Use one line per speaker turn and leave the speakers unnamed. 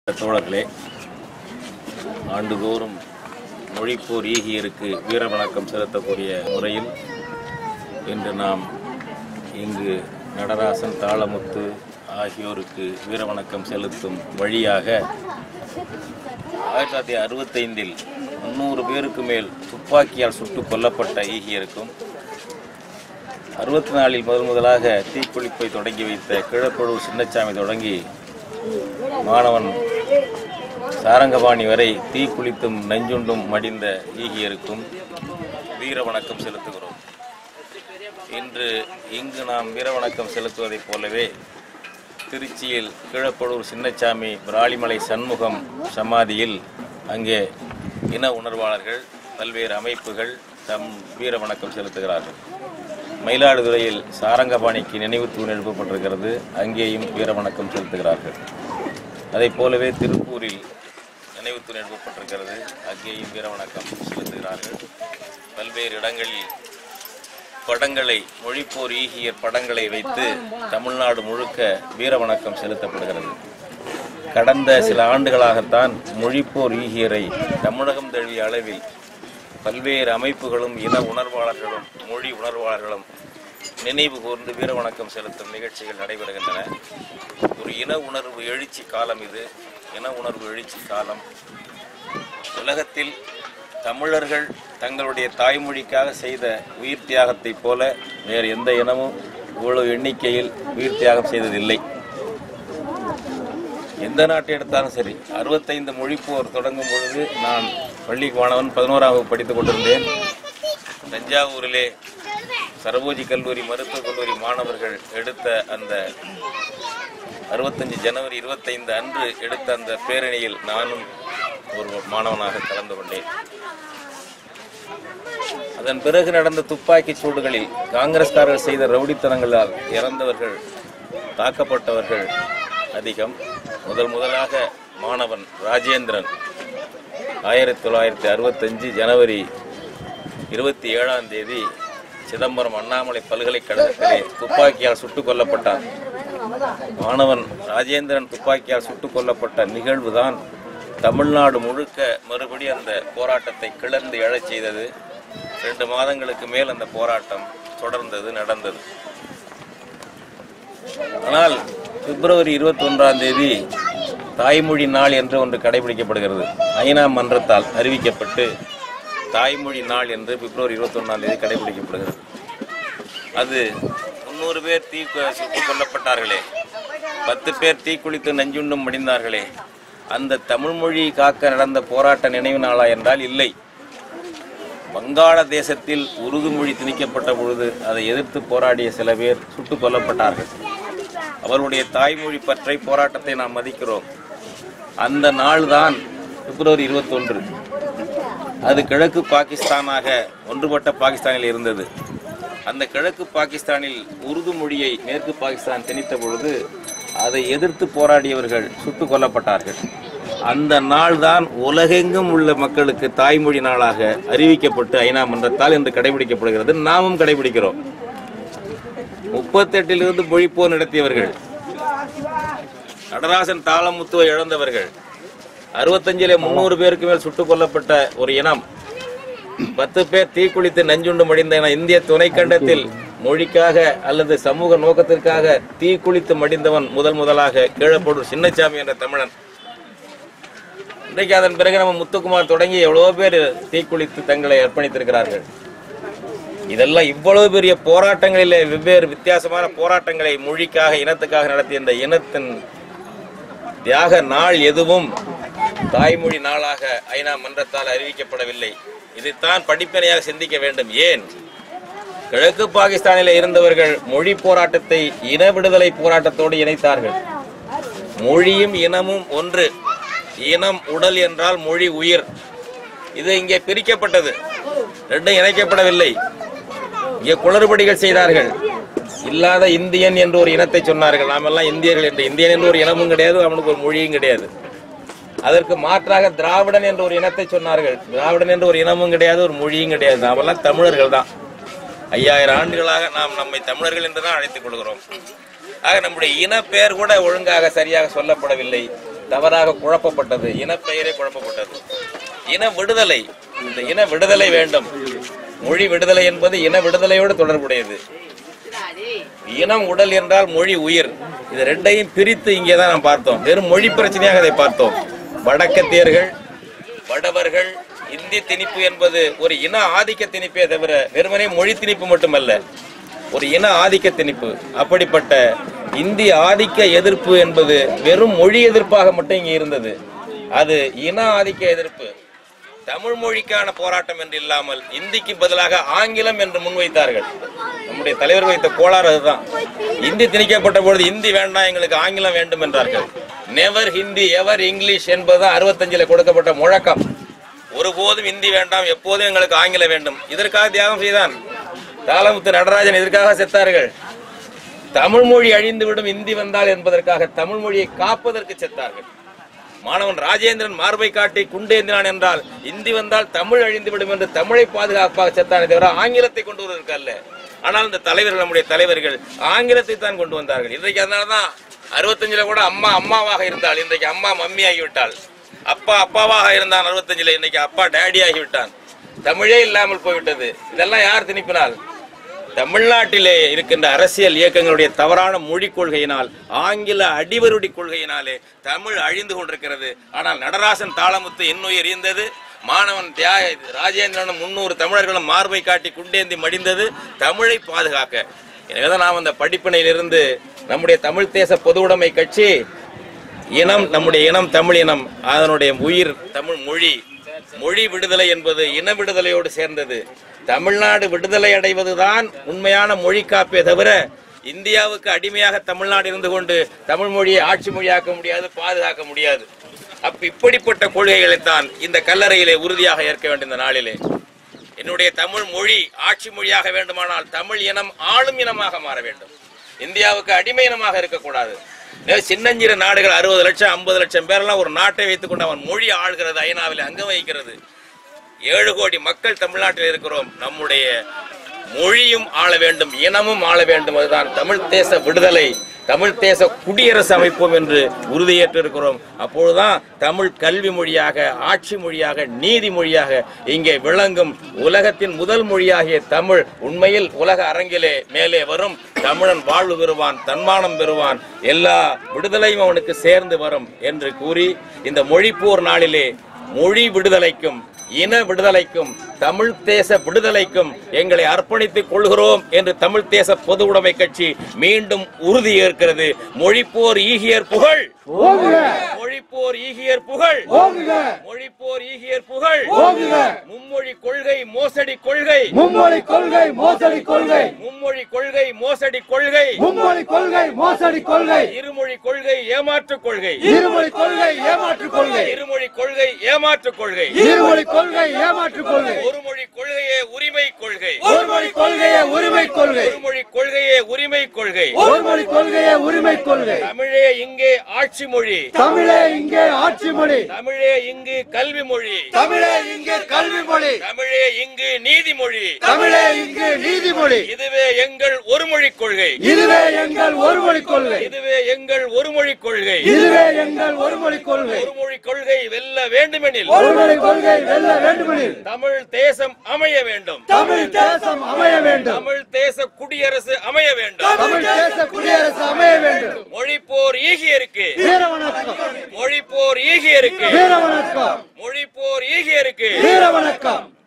தோழர்களே ஆண்டுதோறும் மொழிப்போர் ஈகியருக்கு வீரவணக்கம் செலுத்தக்கூடிய முறையில் இன்று நாம் இங்கு நடராசன் தாளமுத்து ஆகியோருக்கு வீரவணக்கம் செலுத்தும் வழியாக ஆயிரத்தி தொள்ளாயிரத்தி அறுபத்தைந்தில் முந்நூறு பேருக்கு மேல் துப்பாக்கியால் சுட்டுக் கொல்லப்பட்ட ஈகியருக்கும் அறுபத்தி நாலில் முதல் முதலாக தீக்குளிப்பை தொடங்கி வைத்த கிழப்பழூர் சின்னச்சாமி தொடங்கி மாணவன் சாரங்கபாணி வரை தீக்குளித்தும் நெஞ்சுண்டும் மடிந்த ஈகியருக்கும் வீர வணக்கம் செலுத்துகிறோம் இன்று இங்கு நாம் வீர வணக்கம் செலுத்துவதைப் போலவே திருச்சியில் கிழப்பழூர் சின்னச்சாமி பிராலிமலை சண்முகம் சமாதியில் அங்கே இன உணர்வாளர்கள் பல்வேறு அமைப்புகள் தம் வீர வணக்கம் செலுத்துகிறார்கள் மயிலாடுதுறையில் சாரங்கபாணிக்கு நினைவு தூண் எழுப்பப்பட்டிருக்கிறது அங்கேயும் வீர வணக்கம் செலுத்துகிறார்கள் அதைப் போலவே திருப்பூரில் நினைவு தூண் எழுப்பப்பட்டிருக்கிறது அங்கேயும் வீர வணக்கம் செலுத்துகிறார்கள் பல்வேறு இடங்களில் படங்களை மொழிப்போர் ஈகியர் படங்களை வைத்து தமிழ்நாடு முழுக்க வீர வணக்கம் செலுத்தப்படுகிறது கடந்த சில ஆண்டுகளாகத்தான் மொழிப்போர் ஈகியரை தமிழகம் தழுவிய அளவில் பல்வேறு அமைப்புகளும் இன உணர்வாளர்களும் மொழி உணர்வாளர்களும் நினைவு கூர்ந்து வீர வணக்கம் செலுத்தும் நிகழ்ச்சிகள் நடைபெறுகின்றன ஒரு இன உணர்வு எழுச்சி காலம் இது இன உணர்வு எழுச்சி காலம் உலகத்தில் தமிழர்கள் தங்களுடைய தாய்மொழிக்காக செய்த உயிர் தியாகத்தைப் போல வேறு எந்த இனமும் இவ்வளவு எண்ணிக்கையில் உயிர் தியாகம் செய்ததில்லை எந்த நாட்டை எடுத்தாலும் சரி அறுபத்தைந்து மொழிப்போர் தொடங்கும் பொழுது நான் பள்ளி மாணவன் பதினோராம் வகுப்பு படித்துக் கொண்டிருந்தேன் தஞ்சாவூரிலே சரபோஜி கல்லூரி மருத்துவக் கல்லூரி மாணவர்கள் எடுத்த அந்த அறுபத்தஞ்சு ஜனவரி இருபத்தைந்து அன்று எடுத்த அந்த பேரணியில் நானும் ஒரு மாணவனாக கலந்து கொண்டேன் அதன் பிறகு நடந்த துப்பாக்கிச் சூடுகளில் காங்கிரஸ்காரர்கள் செய்த ரவுடித்தனங்களால் இறந்தவர்கள் தாக்கப்பட்டவர்கள் அதிகம் முதல் முதலாக மாணவன் ராஜேந்திரன் ஆயிரத்தி தொள்ளாயிரத்தி அறுபத்தஞ்சு ஜனவரி இருபத்தி ஏழாம் தேதி சிதம்பரம் அண்ணாமலை பல்கலைக்கழகத்திலே துப்பாக்கியால் சுட்டுக் கொல்லப்பட்டார் மாணவன் ராஜேந்திரன் துப்பாக்கியால் சுட்டுக் கொல்லப்பட்ட நிகழ்வுதான் தமிழ்நாடு முழுக்க மறுபடி அந்த போராட்டத்தை கிளர்ந்து எழச் செய்தது ரெண்டு மாதங்களுக்கு மேல் அந்த போராட்டம் தொடர்ந்தது நடந்தது ஆனால் பிப்ரவரி இருபத்தி ஒன்றாம் தேதி தாய்மொழி நாள் என்று ஒன்று கடைபிடிக்கப்படுகிறது ஐநா மன்றத்தால் அறிவிக்கப்பட்டு தாய்மொழி நாள் என்று பிப்ரவரி இருபத்தி ஒன்றாம் தேதி கடைபிடிக்கப்படுகிறது அது முன்னூறு பேர் தீ சுட்டுக் கொல்லப்பட்டார்களே பத்து பேர் தீக்குளித்து நஞ்சுண்டும் மடிந்தார்களே அந்த தமிழ் மொழி காக்க நடந்த போராட்ட நினைவு நாளா என்றால் இல்லை வங்காள தேசத்தில் உருது மொழி திணிக்கப்பட்ட பொழுது அதை எதிர்த்து போராடிய சில பேர் சுட்டுக் கொல்லப்பட்டார்கள் அவருடைய தாய்மொழி பற்றை போராட்டத்தை நாம் மதிக்கிறோம் அந்த நாள் தான் பிப்ரவரி இருபத்தொன்று அது கிழக்கு பாகிஸ்தானாக ஒன்றுபட்ட பாகிஸ்தானில் இருந்தது அந்த கிழக்கு பாகிஸ்தானில் உருது மொழியை மேற்கு பாகிஸ்தான் திணித்த பொழுது அதை எதிர்த்து போராடியவர்கள் சுட்டுக் கொல்லப்பட்டார்கள் அந்த நாள் தான் உலகெங்கும் உள்ள மக்களுக்கு தாய்மொழி நாளாக அறிவிக்கப்பட்டு ஐநா மன்றத்தால் இன்று கடைபிடிக்கப்படுகிறது நாமும் கடைபிடிக்கிறோம் முப்பத்தெட்டிலிருந்து மொழிப்போர் நடத்தியவர்கள் நடராசன் தாளமுத்துவை இழந்தவர்கள் அறுபத்தஞ்சிலே முன்னூறு பேருக்கு மேல் சுட்டுக் கொல்லப்பட்ட ஒரு இனம் பத்து பேர் தீக்குளித்து நஞ்சுண்டு மடிந்த இனம் இந்திய துணைக்கண்டத்தில் மொழிக்காக அல்லது சமூக நோக்கத்திற்காக தீக்குளித்து மடிந்தவன் முதல் முதலாக கீழப்படூர் சின்னசாமி என்ற தமிழன் இன்றைக்கு அதன் பிறகு நம்ம முத்துக்குமார் தொடங்கி எவ்வளவோ பேர் தீக்குளித்து தங்களை அர்ப்பணித்திருக்கிறார்கள் இதெல்லாம் இவ்வளவு பெரிய போராட்டங்களிலே வெவ்வேறு வித்தியாசமான போராட்டங்களை மொழிக்காக இனத்துக்காக நடத்திய இந்த இனத்தின் தியாக நாள் எதுவும் தாய்மொழி நாளாக ஐநா மன்றத்தால் அறிவிக்கப்படவில்லை இதைத்தான் படிப்பனையாக சிந்திக்க வேண்டும் ஏன் கிழக்கு பாகிஸ்தானில் இருந்தவர்கள் மொழி போராட்டத்தை இன விடுதலை போராட்டத்தோடு இணைத்தார்கள் மொழியும் இனமும் ஒன்று இனம் உடல் என்றால் மொழி உயிர் இது இங்கே பிரிக்கப்பட்டது ரெண்டும் இணைக்கப்படவில்லை இங்கே குளறுபடிகள் செய்தார்கள் இல்லாத இந்தியன் என்று ஒரு இனத்தை சொன்னார்கள் நாமெல்லாம் இந்தியர்கள் என்று இந்தியன் என்று ஒரு இனமும் கிடையாது அவனுக்கு ஒரு மொழியும் கிடையாது அதற்கு மாற்றாக திராவிடன் என்ற ஒரு இனத்தை சொன்னார்கள் திராவிடன் என்ற ஒரு இனமும் கிடையாது ஒரு மொழியும் கிடையாது நாமெல்லாம் தமிழர்கள் தான் ஐயாயிரம் ஆண்டுகளாக நாம் நம்மை தமிழர்கள் என்று தான் அழைத்துக் கொள்கிறோம் ஆக நம்முடைய இன பெயர் கூட ஒழுங்காக சரியாக சொல்லப்படவில்லை தவறாக குழப்பப்பட்டது இனப்பெயரே குழப்பப்பட்டது இன விடுதலை இந்த இன விடுதலை வேண்டும் மொழி விடுதலை என்பது இன விடுதலையோடு தொடர்புடையது இனம் உடல் என்றால் மொழி உயிர் இது ரெண்டையும் பிரித்து இங்கே தான் நாம் பார்த்தோம் வெறும் மொழி பிரச்சனையாக அதை பார்த்தோம் வடக்கத்தியர்கள் வடவர்கள் இந்தி திணிப்பு என்பது ஒரு இன ஆதிக்க திணிப்பே தவிர வெறுமனே மொழி திணிப்பு மட்டுமல்ல ஒரு இன ஆதிக்க திணிப்பு அப்படிப்பட்ட இந்தி ஆதிக்க எதிர்ப்பு என்பது வெறும் மொழி எதிர்ப்பாக மட்டும் இங்கே இருந்தது அது இன ஆதிக்க எதிர்ப்பு தமிழ் மொழிக்கான போராட்டம் என்று இல்லாமல் இந்திக்கு பதிலாக ஆங்கிலம் என்று முன்வைத்தார்கள் நம்முடைய தலைவர் வைத்த கோளாறு அதுதான் இந்தி திணிக்கப்பட்ட பொழுது இந்தி வேண்டாம் எங்களுக்கு ஆங்கிலம் வேண்டும் என்றார்கள் நெவர் ஹிந்தி எவர் இங்கிலீஷ் என்பதுதான் அறுபத்தஞ்சில கொடுக்கப்பட்ட முழக்கம் ஒருபோதும் இந்தி வேண்டாம் எப்போதும் எங்களுக்கு ஆங்கிலம் வேண்டும் இதற்காக தியாகம் செய்தான் தாளமுத்து நடராஜன் இதற்காக செத்தார்கள் தமிழ் மொழி அழிந்துவிடும் இந்தி வந்தால் என்பதற்காக தமிழ் மொழியை காப்பதற்கு செத்தார்கள் மாணவன் ராஜேந்திரன் மார்பை காட்டி குண்டேந்தினான் என்றால் இந்தி வந்தால் தமிழ் அழிந்துவிடும் என்று தமிழை பாதுகாப்பாக செத்தானே தவிர ஆங்கிலத்தை கொண்டு வருவதற்கு அல்ல ஆனால் இந்த தலைவர்கள் நம்முடைய தலைவர்கள் ஆங்கிலத்தை தான் கொண்டு வந்தார்கள் இன்றைக்கு அதனாலதான் அறுபத்தஞ்சுல கூட அம்மா அம்மாவாக இருந்தாள் இன்றைக்கு அம்மா மம்மி ஆகிவிட்டாள் அப்பா அப்பாவாக இருந்தான் அறுபத்தஞ்சுல இன்னைக்கு அப்பா டேடி ஆகிவிட்டான் தமிழே இல்லாமல் போய்விட்டது இதெல்லாம் யார் திணிப்பினால் தமிழ்நாட்டிலே இருக்கின்ற அரசியல் இயக்கங்களுடைய தவறான மொழிக் கொள்கையினால் ஆங்கில அடிவருடி கொள்கையினாலே தமிழ் அழிந்து கொண்டிருக்கிறது ஆனால் நடராசன் தாளமுத்து இன்னுயிர் இருந்தது மாணவன் தியாக ராஜேந்திரனும் முன்னூறு தமிழர்களும் மார்பை காட்டி குண்டேந்தி மடிந்தது தமிழை பாதுகாக்க எனவேதான் நாம் அந்த படிப்பினையிலிருந்து நம்முடைய தமிழ் தேச பொதுவுடைமை கட்சி இனம் நம்முடைய இனம் தமிழ் இனம் அதனுடைய உயிர் தமிழ் மொழி மொழி விடுதலை என்பது இன விடுதலையோடு சேர்ந்தது தமிழ்நாடு விடுதலை அடைவதுதான் உண்மையான மொழி காப்பே தவிர இந்தியாவுக்கு அடிமையாக தமிழ்நாடு இருந்து கொண்டு தமிழ் மொழியை ஆட்சி மொழியாக்க முடியாது பாதுகாக்க முடியாது அப்ப இப்படிப்பட்ட கொள்கைகளைத்தான் இந்த கல்லறையிலே உறுதியாக ஏற்க வேண்டும் இந்த நாளிலே என்னுடைய தமிழ் மொழி ஆட்சி மொழியாக வேண்டுமானால் தமிழ் இனம் ஆளும் இனமாக மாற வேண்டும் இந்தியாவுக்கு அடிமை இனமாக இருக்கக்கூடாது நே- சின்னஞ்சிறு நாடுகள் அறுபது லட்சம் ஐம்பது லட்சம் பேரெல்லாம் ஒரு நாட்டை வைத்துக்கொண்டு அவன் மொழி ஆள்கிறது ஐநாவில் அங்கம் வகிக்கிறது ஏழு கோடி மக்கள் தமிழ்நாட்டில் இருக்கிறோம் நம்முடைய மொழியும் ஆள வேண்டும் இனமும் ஆள வேண்டும் அதுதான் தமிழ் தேச விடுதலை தமிழ் தேச குடியரசு அமைப்போம் என்று உறுதியேற்று இருக்கிறோம் அப்பொழுதுதான் தமிழ் கல்வி மொழியாக ஆட்சி மொழியாக நீதி மொழியாக இங்கே விளங்கும் உலகத்தின் முதல் மொழியாகிய தமிழ் உண்மையில் உலக அரங்கிலே மேலே வரும் தமிழன் வாழ்வு பெறுவான் தன்மானம் பெறுவான் எல்லா விடுதலையும் அவனுக்கு சேர்ந்து வரும் என்று கூறி இந்த மொழிப்போர் நாளிலே மொழி விடுதலைக்கும் இன விடுதலைக்கும் தமிழ் தேச விடுதலைக்கும் எங்களை அர்ப்பணித்துக் கொள்கிறோம் என்று தமிழ் தேச பொது உடைமை கட்சி மீண்டும் உறுதி ஏற்கிறது மொழிப்போர் ஈகியர் புகழ் மொழிப்போர் ஈகியர் புகழ் மொழிப்போர் ஈகியர் புகழ் மும்மொழி கொள்கை மோசடி கொள்கை
மும்மொழி கொள்கை மோசடி கொள்கை
மும்மொழி கொள்கை மோசடி கொள்கை
மும்மொழி கொள்கை மோசடி கொள்கை
இருமொழி கொள்கை ஏமாற்று கொள்கை
இருமொழி கொள்கை ஏமாற்று கொள்கை
இருமொழி கொள்கை ஏமாற்று கொள்கை
இருமொழி கொள்கை ஏமாற்று கொள்கை
ஒரு மொழி கொள்கையே உரிமை கொள்கை
ஒருமொழி கொள்கையே உரிமை கொள்கை
ஒரு மொழி கொள்கையே உரிமை கொள்கை
ஒருமொழி கொள்கையே உரிமை கொள்கை
தமிழே இங்கே ஆட்சி மொழி
தமிழே இங்கே ஆட்சி மொழி
தமிழே இங்கு கல்வி மொழி
தமிழே இங்கே கல்வி மொழி
தமிழே இங்கு நீதிமொழி
தமிழே இங்கே நீதிமொழி
இதுவே எங்கள் ஒரு மொழி கொள்கை
இதுவே எங்கள் ஒருமொழி கொள்கை
இதுவே எங்கள் ஒரு மொழி கொள்கை
இதுவே எங்கள் ஒருமொழி கொள்கை
ஒரு மொழி கொள்கை வெல்ல வேண்டுமெனில்
ஒருமொழி கொள்கை வெல்ல வேண்டுமெனில்
தமிழ் தேசம் அமைய வேண்டும்
தமிழ் தேசம் அமைய வேண்டும்
தமிழ் தேச குடியரசு அமைய வேண்டும்
தமிழ் தேச குடியரசு அமைய வேண்டும்
மொழிப்போர் ஈகியருக்கு
வீர வணக்கம்
மொழிப்போர் ஈகியருக்கு
வீர வணக்கம்
மொழிப்போர் ஈகியருக்கு
வீர வணக்கம்